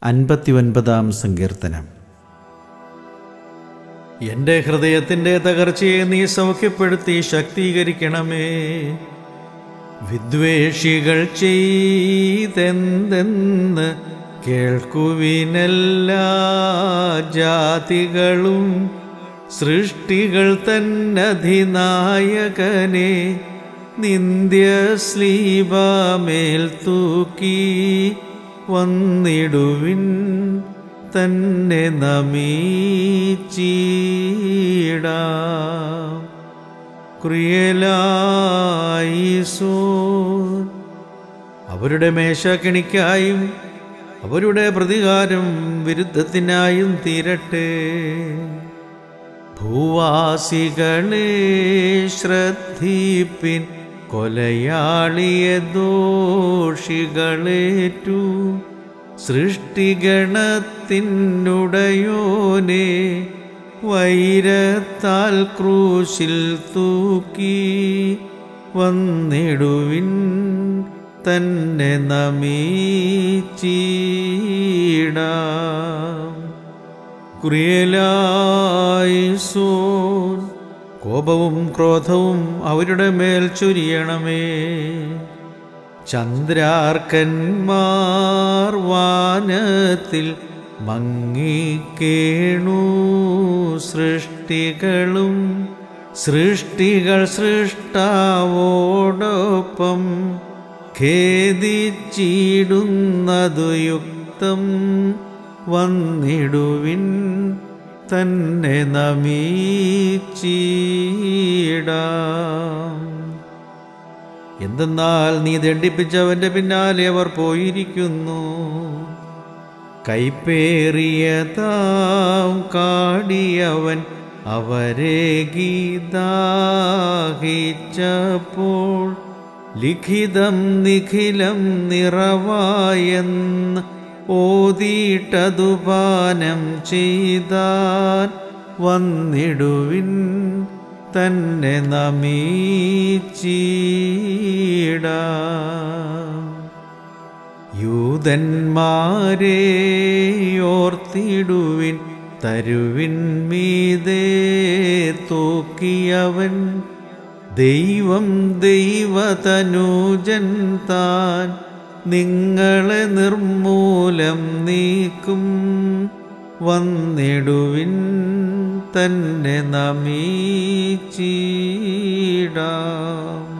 അൻപത്തിയൊൻപതാം സങ്കീർത്തനം എൻ്റെ ഹൃദയത്തിൻ്റെ തകർച്ചയെ നീ സൗഖ്യപ്പെടുത്തി ശക്തീകരിക്കണമേ വിദ്വേഷികൾ ചെയ്തെന്തെന്ന് കേൾക്കുവിനെല്ലാ ജാതികളും സൃഷ്ടികൾ തന്നധിനായകനെ നിന്ദ്യ സ്ലീബാമേൽ തൂക്കി വന്നിടുവിൻ തന്നെ നമീച്ചീടാം ക്രിയലായിസോ അവരുടെ മേശക്കിണിക്കായും അവരുടെ പ്രതികാരം വിരുദ്ധത്തിനായും തീരട്ടെ ഭൂവാസികളെ ശ്രദ്ധിപ്പിൻ കൊലയാളിയെ ദോഷികളേറ്റു സൃഷ്ടിഗണത്തിനുടയോനെ വൈരത്താൽ ക്രൂശിൽ തൂക്കി വന്നിടുവിൻ തന്നെ നമീച്ചീടാം കുറിയലായിസോൻ കോപവും ക്രോധവും അവരുടെ മേൽ ചൊരിയണമേ ചന്ദ്രാർക്കന്മാർ വാനത്തിൽ മങ്ങിക്കേണു സൃഷ്ടികളും സൃഷ്ടികൾ സൃഷ്ടാവോടൊപ്പം ഖേദിച്ചിടുന്നതു യുക്തം വന്നിടുവിൻ തന്നെ നമീച്ചീടാം എന്തെന്നാൽ നീ ദണ്ഡിപ്പിച്ചവന്റെ പിന്നാലെ അവർ പോയിരിക്കുന്നു കൈപ്പേറിയതാം കാടിയവൻ അവരെ ഗീതാഹിച്ചപ്പോൾ ലിഖിതം നിഖിലം നിറവായെന്ന് ഓതിയിട്ടതു പാനം ചെയ്താൽ വന്നിടുവിൻ തന്നെ നമീച്ചീടാം യൂതന്മാരെ ഓർത്തിടുവിൻ തരുവിൻ മീതേ തൂക്കിയവൻ ദൈവം ദൈവതനൂജൻ താൻ നിങ്ങളെ നിർമൂലം നീക്കും വന്നിടുവിൻ തന്നെ നമീച്ചീടാം